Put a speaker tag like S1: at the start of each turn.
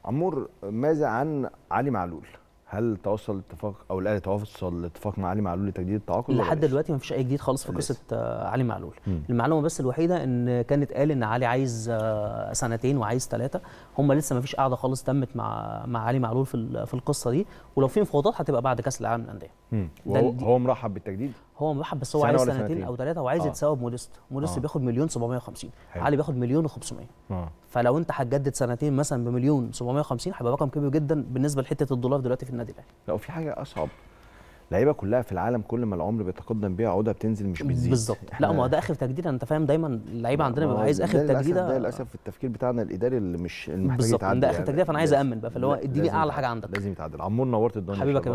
S1: عمور ماذا عن علي معلول هل توصل الاتفاق او الاهلي توصل الاتفاق مع علي معلول لتجديد التعاقد ولا
S2: لحد
S1: لسه؟
S2: دلوقتي ما فيش اي جديد خالص في
S1: لسه.
S2: قصه آه، علي معلول
S1: مم.
S2: المعلومه بس الوحيده ان كانت قال ان علي عايز آه، سنتين وعايز ثلاثه هم لسه ما فيش قاعده خالص تمت مع مع علي معلول في ال- في القصه دي ولو في مفاوضات هتبقى بعد كاس العالم للانديه
S1: مم.
S2: ده
S1: وهو
S2: ال-
S1: هو مرحب بالتجديد
S2: هو مرحب بس هو
S1: سنة
S2: عايز
S1: ولا
S2: سنتين
S1: سنتين؟
S2: او ثلاثه وعايز
S1: آه.
S2: يتساوى بموديست موديست
S1: آه.
S2: بياخد مليون 750
S1: حلو.
S2: علي بياخد مليون و500
S1: اه
S2: فلو انت هتجدد سنتين مثلا بمليون 750 هيبقى رقم كبير جدا بالنسبه لحته الدولار دلوقتي في النادي الاهلي
S1: لا وفي حاجه اصعب اللعيبه كلها في العالم كل ما العمر بيتقدم بيها عقودها بتنزل مش بتزيد
S2: بالظبط لا ما هو ده اخر تجديد انت فاهم دايما اللعيبه عندنا
S1: ما
S2: بيبقى
S1: هو
S2: عايز اخر
S1: ده للأسف-
S2: تجديده
S1: ده للاسف في التفكير بتاعنا الاداري اللي مش اللي محتاج
S2: بالظبط
S1: يتعدل
S2: ده اخر
S1: يعني.
S2: تجديده فانا عايز
S1: لازم-
S2: امن بقى فاللي هو
S1: لا-
S2: اديني
S1: لازم
S2: اعلى
S1: يتعدل.
S2: حاجه عندك
S1: لازم يتعدل عمور نورت الدنيا
S2: حبيبك يا